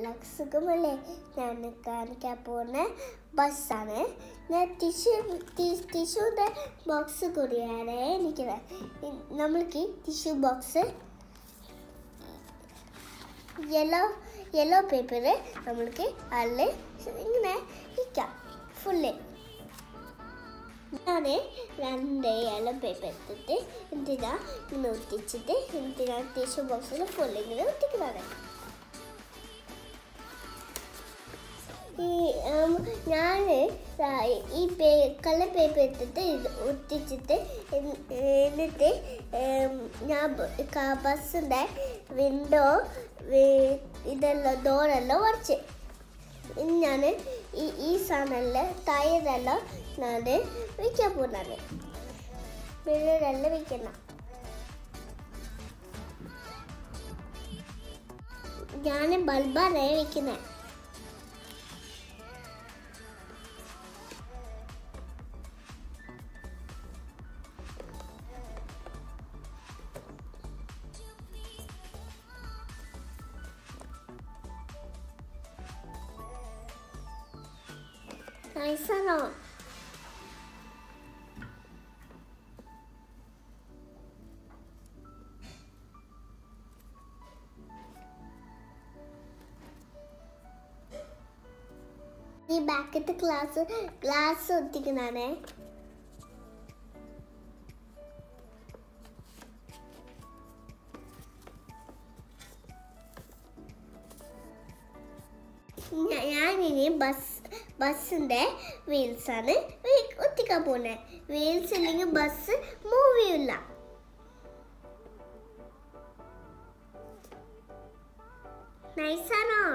എല്ലാവർക്കും സുഖമല്ലേ ഞാൻ കാണിക്കാൻ പോകുന്ന ബസ്സാണ് ഞാൻ ടിഷ്യൂ ടിഷ്യൂൻ്റെ ബോക്സ് കൂടിയാണ് എനിക്കുന്നത് നമ്മൾക്ക് tissue box yellow yellow paper നമ്മൾക്ക് അതിൽ ഇങ്ങനെ ഇരിക്കാം ഫുള്ള് ഞാൻ രണ്ട് യെല്ലോ പേപ്പർ എടുത്തിട്ട് എന്തിനാ ഇങ്ങനെ ഒട്ടിച്ചിട്ട് എന്തിനാ ടിഷ്യൂ ബോക്സിൽ ഫുൾ ഇങ്ങനെ ഒട്ടിക്കുന്നതാണ് ഈ ഞാൻ ഈ പേ കളർ പേപ്പർ എടുത്തിട്ട് ഇത് ഒട്ടിച്ചിട്ട് എൻ- എന്നിട്ട് ഉം, ഞാൻ ബസ്സിൻ്റെ വിൻഡോ ഇതെല്ലാം ഡോറെല്ലാം വരച്ച് ഇനി ഞാൻ ഈ ഈ സാധനമെല്ലാം ടയറെല്ലാം ഞാൻ വിൽക്കാൻ പോകുന്നതാണ് മിററെല്ലാം വിൽക്കണം ഞാൻ ബൾബാണ് വിൽക്കുന്നത് നൈസാണോ ഈ ബാക്കത്തെ ഗ്ലാസ് ഗ്ലാസ് ഒട്ടിക്കുന്നതാണേ ഞാ- ഞാനിനി ബസ് ബസ്സിന്റെ വീൽസ് ആണ് വി- ഒട്ടിക്കാൻ പോകുന്നത് വീൽസ് ഇല്ലെങ്കിൽ ബസ് മൂവ് ചെയ്യില്ല നൈസാണോ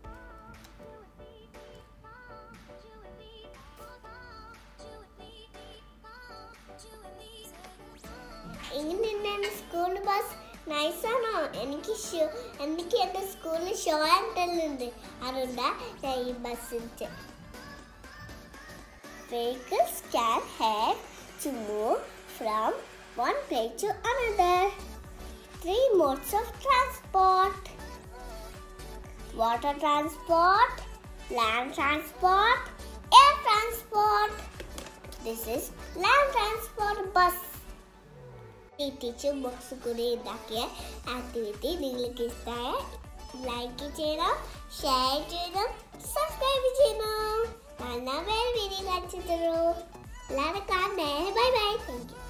ഇങ്ങനെ സ്കൂൾ ബസ് നൈസാണോ എനിക്ക് ഷോ എനിക്ക് എൻ്റെ സ്കൂളിൽ ഷോ ആൻഡ് ടെൽ ഉണ്ട് അതുകൊണ്ടാ ഞാൻ ഈ bus Vehicles can have to move from one place to another. Three modes of transport water transport, land transport, air transport. This is land transport bus. ഈ teacher box കൂടി ഉണ്ടാക്കിയ activity നിങ്ങൾക്ക് ഇഷ്ടമായ like ചെയ്യണം ഷെയർ ചെയ്യണം subscribe ചെയ്യണം എന്നാൽ വേറെ വീഡിയോ കാണിച്ചു തരൂ എല്ലാവരും കാണണേ ബൈ ബൈ താങ്ക് യു